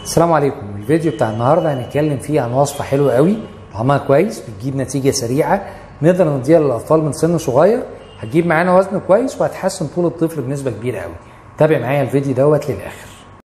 السلام عليكم الفيديو بتاع النهارده هنتكلم فيه عن وصفه حلوه قوي طعمها كويس بتجيب نتيجه سريعه نقدر نديها للاطفال من سن صغير هتجيب معانا وزن كويس وهتحسن طول الطفل بنسبه كبيره قوي تابع معايا الفيديو دوت للاخر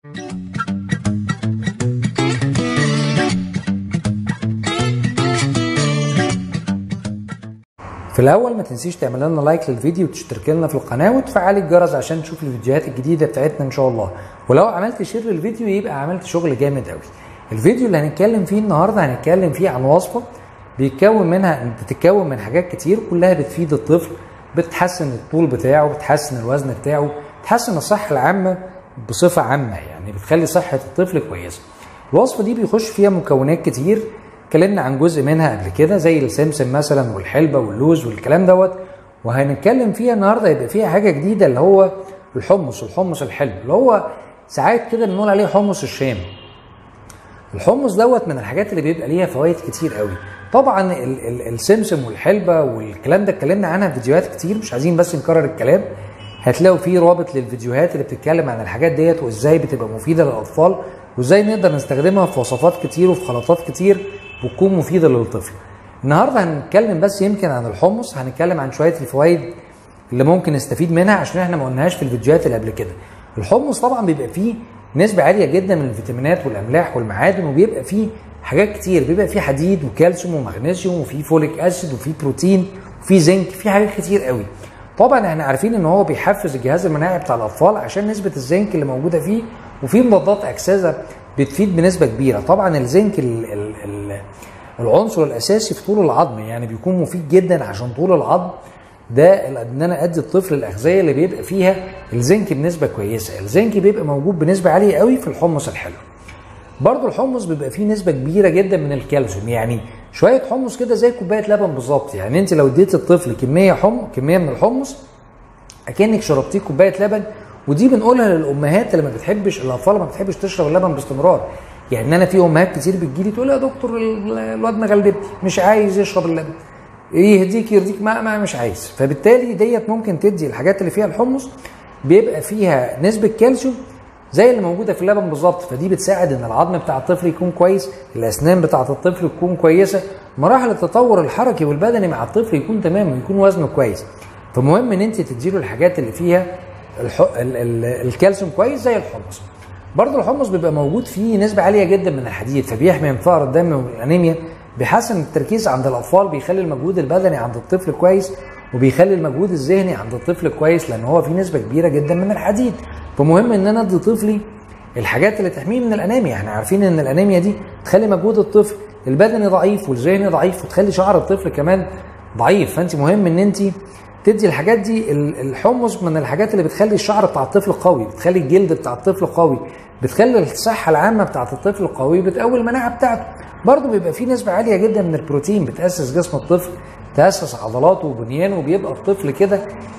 في الاول ما تنسيش تعمل لنا لايك للفيديو وتشترك لنا في القناه وتفعل الجرس عشان تشوف الفيديوهات الجديده بتاعتنا ان شاء الله ولو عملت شير للفيديو يبقى عملت شغل جامد قوي الفيديو اللي هنتكلم فيه النهارده هنتكلم فيه عن وصفه بيتكون منها بتتكون من حاجات كتير كلها بتفيد الطفل بتحسن الطول بتاعه بتحسن الوزن بتاعه بتحسن الصحه العامه بصفه عامه يعني بتخلي صحه الطفل كويسه الوصفه دي بيخش فيها مكونات كتير اتكلمنا عن جزء منها قبل كده زي السمسم مثلا والحلبه واللوز والكلام دوت وهنتكلم فيها النهارده يبقى فيها حاجه جديده اللي هو الحمص الحمص الحلو اللي هو ساعات كده بنقول عليه حمص الشام الحمص دوت من الحاجات اللي بيبقى ليها فوائد كتير قوي طبعا ال ال السمسم والحلبه والكلام ده اتكلمنا عنها في فيديوهات كتير مش عايزين بس نكرر الكلام هتلاقوا فيه رابط للفيديوهات اللي بتتكلم عن الحاجات ديت وازاي بتبقى مفيده للاطفال وازاي نقدر نستخدمها في وصفات كتير وفي خلطات كتير وتكون مفيده للطفل. النهارده هنتكلم بس يمكن عن الحمص هنتكلم عن شويه الفوائد اللي ممكن نستفيد منها عشان احنا ما قلناهاش في الفيديوهات اللي قبل كده. الحمص طبعا بيبقى فيه نسبه عاليه جدا من الفيتامينات والاملاح والمعادن وبيبقى فيه حاجات كتير بيبقى فيه حديد وكالسيوم ومغنيسيوم وفيه فوليك اسيد وفيه بروتين وفيه زنك في حاجات كتير قوي. طبعا احنا عارفين ان هو بيحفز الجهاز المناعي بتاع الاطفال عشان نسبه الزنك اللي موجوده فيه وفي مضادات اكسده بتفيد بنسبه كبيره طبعا الزنك ال ال ال العنصر الاساسي في طول العظم يعني بيكون مفيد جدا عشان طول العظم ده ان انا ادي الطفل الاغذيه اللي بيبقى فيها الزنك بنسبه كويسه الزنك بيبقى موجود بنسبه عاليه قوي في الحمص الحلو برضو الحمص بيبقى فيه نسبه كبيره جدا من الكالسيوم يعني شويه حمص كده زي كوبايه لبن بالظبط يعني انت لو اديت الطفل كميه حم كميه من الحمص اكنك شربتيه كوبايه لبن ودي بنقولها للامهات اللي ما بتحبش الاطفال ما بتحبش تشرب اللبن باستمرار يعني انا في امهات كتير بتجيلي تقول يا دكتور الواد مغلبتي مش عايز يشرب اللبن يهديك يرضيك ما, ما مش عايز فبالتالي ديت ممكن تدي الحاجات اللي فيها الحمص بيبقى فيها نسبه كالسيوم زي اللي موجوده في اللبن بالظبط فدي بتساعد ان العظم بتاع الطفل يكون كويس الاسنان بتاعه الطفل تكون كويسه مراحل التطور الحركي والبدني مع الطفل يكون تمام ويكون وزنه كويس فمهم ان انت تديله الحاجات اللي فيها الح... ال... ال... الكالسيوم كويس زي الحمص برضه الحمص بيبقى موجود فيه نسبة عالية جدا من الحديد فبيحمي من فقر الدم والأنيميا بيحسن التركيز عند الأطفال بيخلي المجهود البدني عند الطفل كويس وبيخلي المجهود الذهني عند الطفل كويس لأن هو فيه نسبة كبيرة جدا من الحديد فمهم إن أنا أدي طفلي الحاجات اللي تحميه من الأنيميا احنا عارفين إن الأنيميا دي تخلي مجهود الطفل البدني ضعيف والذهني ضعيف وتخلي شعر الطفل كمان ضعيف فأنت مهم إن أنت تدي الحاجات دي الحمص من الحاجات اللي بتخلي الشعر بتاع الطفل قوي بتخلي الجلد بتاع الطفل قوي بتخلي الصحة العامة بتاعت الطفل قوي بتقوي المناعة بتاعته برضه بيبقى فيه نسبة عالية جدا من البروتين بتأسس جسم الطفل تأسس عضلاته وبنيانه وبيبقى الطفل كده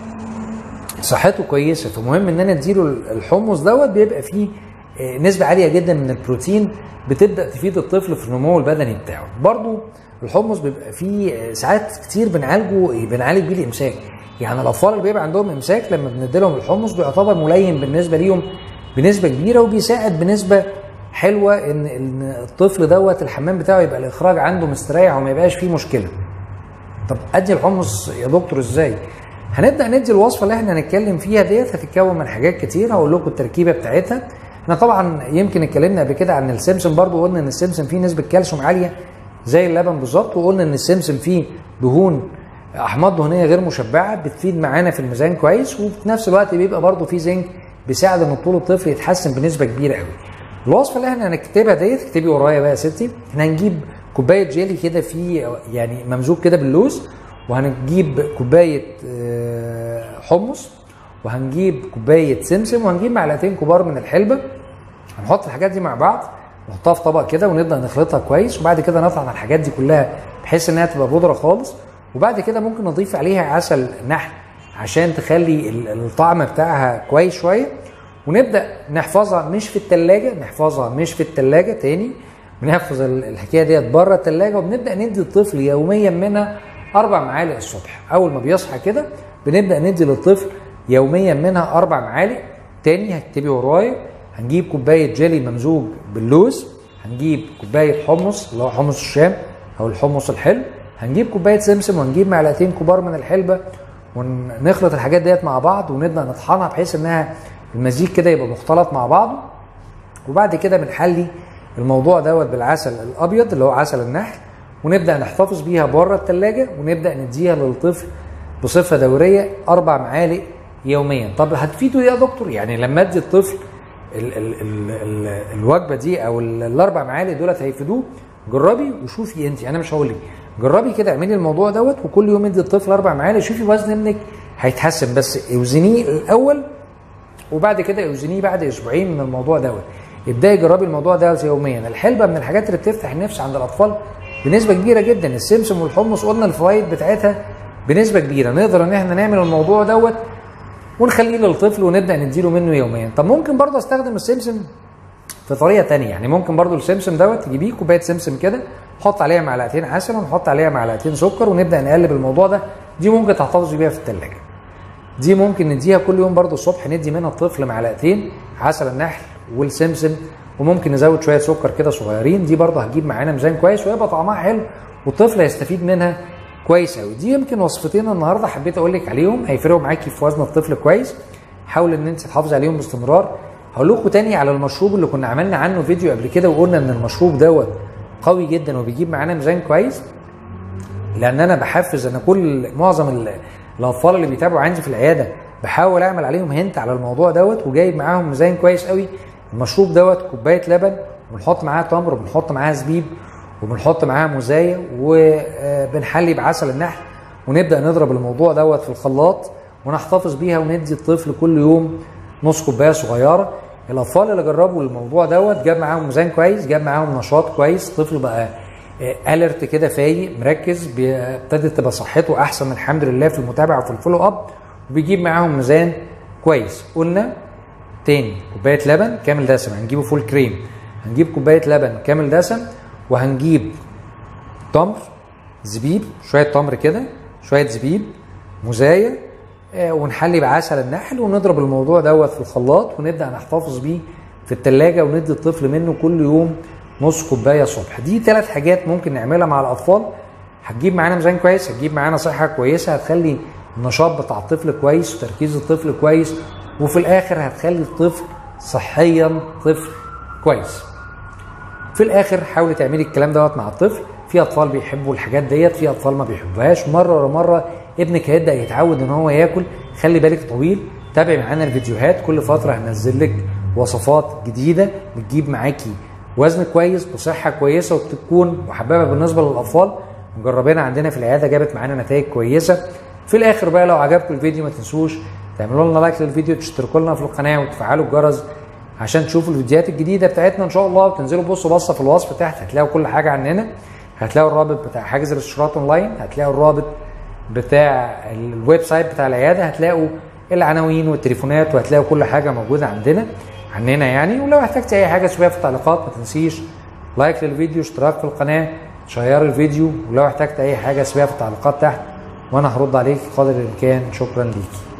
صحته كويسة فمهم ان انا اديله الحمص دوت بيبقى فيه نسبة عالية جدا من البروتين بتبدأ تفيد الطفل في النمو البدني بتاعه برضه الحمص بيبقى فيه ساعات كتير بنعالجه بنعالج بيه الامساك يعني الاطفال اللي بيبقى عندهم امساك لما بندي لهم الحمص بيعتبر ملين بالنسبه ليهم بنسبه كبيره وبيساعد بنسبه حلوه ان ان الطفل دوت الحمام بتاعه يبقى الاخراج عنده مستريح وما يبقاش فيه مشكله. طب ادي الحمص يا دكتور ازاي؟ هنبدا ندي الوصفه اللي احنا هنتكلم فيها ديت هتتكون من حاجات كتير هقول لكم التركيبه بتاعتها. احنا طبعا يمكن اتكلمنا قبل كده عن السمسم برضو قلنا ان السمسم فيه نسبه كالسيوم عاليه زي اللبن بالظبط وقلنا ان السمسم فيه دهون احماض دهنيه غير مشبعه بتفيد معانا في الميزان كويس وفي نفس الوقت بيبقى برضه فيه زنك بيساعد ان طول الطفل يتحسن بنسبه كبيره قوي. الوصفه اللي احنا هنكتبها ديت اكتبي ورايا بقى يا ستي احنا هنجيب كوبايه جيلي كده فيه يعني ممزوج كده باللوز وهنجيب كوبايه حمص وهنجيب كوبايه سمسم وهنجيب معلقتين كبار من الحلبه هنحط الحاجات دي مع بعض نحطها في طبق كده ونبدا نخلطها كويس وبعد كده نطلع الحاجات دي كلها بحيث انها تبقى بودره خالص وبعد كده ممكن نضيف عليها عسل نحل عشان تخلي الطعم بتاعها كويس شويه ونبدا نحفظها مش في التلاجة نحفظها مش في التلاجة تاني بنحفظ الحكايه ديت بره التلاجة وبنبدا ندي الطفل يوميا منها اربع معالق الصبح اول ما بيصحى كده بنبدا ندي للطفل يوميا منها اربع معالق تاني هتكتبي ورايا هنجيب كوبايه جيلي ممزوج باللوز هنجيب كوبايه حمص اللي هو حمص الشام او الحمص الحلو هنجيب كوبايه سمسم وهنجيب معلقتين كبار من الحلبه ونخلط الحاجات ديت مع بعض ونبدا نطحنها بحيث انها المزيج كده يبقى مختلط مع بعضه وبعد كده بنحلي الموضوع دوت بالعسل الابيض اللي هو عسل النحل ونبدا نحتفظ بيها بره الثلاجه ونبدا نديها للطفل بصفه دوريه اربع معالق يوميا طب هتفيده ايه يا دكتور يعني لما ادي الطفل ال ال ال ال الوجبه دي او الاربع معالق دولت هيفيدوه جربي وشوفي انت انا مش هقول لك جربي كده اعملي الموضوع دوت وكل يوم ادي الطفل اربع معالق شوفي وزن ابنك هيتحسن بس اوزنيه الاول وبعد كده اوزنيه بعد اسبوعين من الموضوع دوت ابداي جربي الموضوع ده يوميا الحلبه من الحاجات اللي بتفتح النفس عند الاطفال بنسبه كبيره جدا السمسم والحمص قلنا الفوائد بتاعتها بنسبه كبيره نقدر ان احنا نعمل الموضوع دوت ونخليه للطفل ونبدا نديله منه يوميا طب ممكن برضه استخدم السمسم في طريقه تانية يعني ممكن برضه السمسم دوت تجيبيه كوبايه سمسم كده نحط عليها معلقتين عسل ونحط عليها معلقتين سكر ونبدا نقلب الموضوع ده دي ممكن تحتفظي بيها في الثلاجه دي ممكن نديها كل يوم برضه الصبح ندي منها الطفل معلقتين عسل النحل والسمسم وممكن نزود شويه سكر كده صغيرين دي برضه هتجيب معانا ميزان كويس ويبقى طعمها حلو والطفل هيستفيد منها كويس قوي دي يمكن وصفتين النهارده حبيت اقول لك عليهم هيفرقوا معاكي في وزن الطفل كويس حاول ان انت تحافظي عليهم باستمرار هقول لكم تاني على المشروب اللي كنا عملنا عنه فيديو قبل كده وقلنا ان المشروب دوت قوي جدا وبيجيب معانا ميزان كويس لان انا بحفز انا كل معظم الاطفال اللي بيتابعوا عندي في العياده بحاول اعمل عليهم هنت على الموضوع دوت وجايب معاهم ميزان كويس قوي المشروب دوت كوبايه لبن وبنحط معاها تمر وبنحط معاها زبيب وبنحط معاها موزايه وبنحلي بعسل النحل ونبدا نضرب الموضوع دوت في الخلاط ونحتفظ بيها وندي الطفل كل يوم نص كوبايه صغيره الاطفال اللي جربوا الموضوع دوت جاب معاهم ميزان كويس جاب معاهم نشاط كويس الطفل بقى الرت كده فايق مركز ابتدت تبقى صحته احسن الحمد لله في المتابعه وفي الفولو اب وبيجيب معاهم ميزان كويس قلنا تاني كوبايه لبن كامل دسم هنجيبه فول كريم هنجيب كوبايه لبن كامل دسم وهنجيب تمر زبيب شويه تمر كده شويه زبيب موزايه آه ونحلي بعسل النحل ونضرب الموضوع دوت في الخلاط ونبدا نحتفظ بيه في التلاجة وندي الطفل منه كل يوم نص كوبايه صبح دي ثلاث حاجات ممكن نعملها مع الاطفال هتجيب معانا ميزان كويس هتجيب معانا صحه كويسه هتخلي النشاط بتاع الطفل كويس وتركيز الطفل كويس وفي الاخر هتخلي الطفل صحيا طفل كويس في الاخر حاولي تعملي الكلام دوت مع الطفل في اطفال بيحبوا الحاجات ديت في اطفال ما بيحبوهاش مره ورا مره ابنك هيبدا يتعود ان هو ياكل خلي بالك طويل تابعي معانا الفيديوهات كل فتره هنزل لك وصفات جديده بتجيب معاكي وزن كويس وصحه كويسه وبتكون محببه بالنسبه للاطفال مجربينها عندنا في العياده جابت معانا نتائج كويسه في الاخر بقى لو عجبكم الفيديو ما تنسوش تعملوا لنا لايك للفيديو تشتركوا لنا في القناه وتفعلوا الجرس عشان تشوفوا الفيديوهات الجديده بتاعتنا ان شاء الله وتنزلوا بصوا بصه في الوصف تحت هتلاقوا كل حاجه عننا هتلاقوا الرابط بتاع حجز الاشتراك اونلاين هتلاقوا الرابط بتاع الويب سايت بتاع العياده هتلاقوا العناوين والتليفونات وهتلاقوا كل حاجه موجوده عندنا عننا يعني ولو احتجت اي حاجه تشوفها في التعليقات ما تنسيش لايك للفيديو اشتراك في القناه شير الفيديو ولو احتجت اي حاجه سيبها في التعليقات تحت وانا هرد عليك قدر الامكان شكرا ليكي